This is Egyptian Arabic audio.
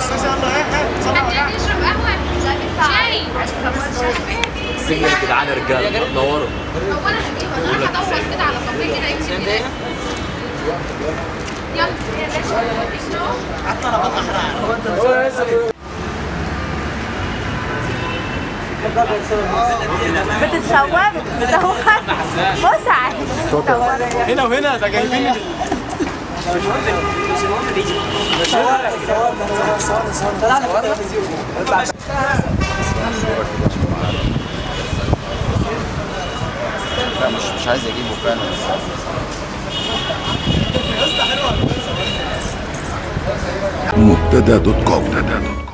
نشرب قهوة شاي سجن يا جدعان يا رجاله نوروا هو انا هجيب انا رايحة ادور كده على كافيه كده يمكن كده يلا يا باشا بتتصور بتصور بص على هنا وهنا ده جايبين لا مش مش عايز اجيبه فعلا مبتدا دوت كوم